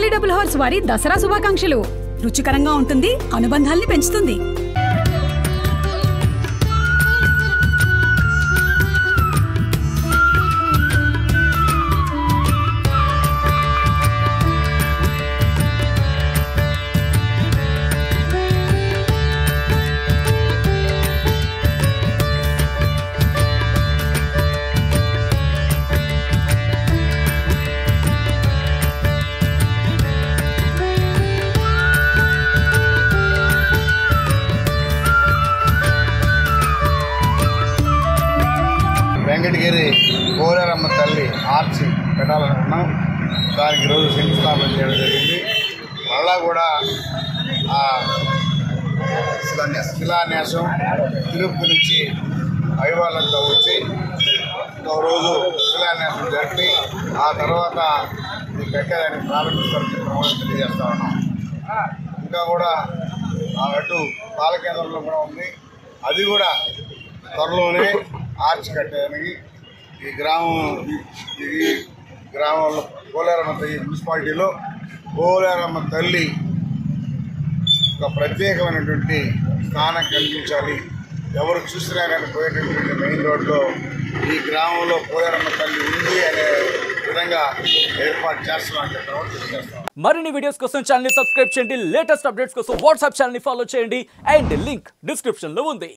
Murali double horse వారి దసరా శుభాకాంక్షలు రుచికరంగా ఉంటుంది అనుబంధాల్ని పెంచుతుంది వెంకటగిరి కోరమ్మ తల్లి ఆర్చి పెట్టాలనుకున్నాం దానికి ఈరోజు శంకుస్థాపన చేయడం జరిగింది మళ్ళా కూడా ఆ శిలాన్యాసం శిలాన్యాసం తిరుపతి నుంచి అభివాళ్ళంతో వచ్చి ఒక రోజు శిలాన్యాసం జరిపి ఆ తర్వాత ఇది పెట్టేదానికి ప్రారంభిస్తారని తెలియజేస్తా ఉన్నాం ఇంకా కూడా ఆ అటు పాలకేంద్రంలో కూడా ఉంది అది కూడా త్వరలోనే ఆర్చ్ కట్టేదానికి ఈ గ్రామం ఈ- ఈ గ్రామంలో పోలేరమ్మ తల్లి మున్సిపాలిటీలో పోలేరమ్మ తల్లి ఒక ప్రత్యేకమైనటువంటి స్థానం కల్పించాలి ఎవరు చూసినా కానీ పోయేటటువంటి మెయిన్ రోడ్లో ఈ గ్రామంలో పోలేరమ్మ తల్లి ఉంది అనే విధంగా ఏర్పాటు చేస్తున్నామని చెప్పడం తెలియజేస్తాం మరిన్ని వీడియోస్ కోసం ఛానల్ సబ్స్క్రైబ్ చేయండి లేటెస్ట్ అప్డేట్స్ కోసం వాట్సాప్ ఛానల్ ఫాలో చేయండి అండ్ లింక్ డిస్క్రిప్షన్ లో ఉంది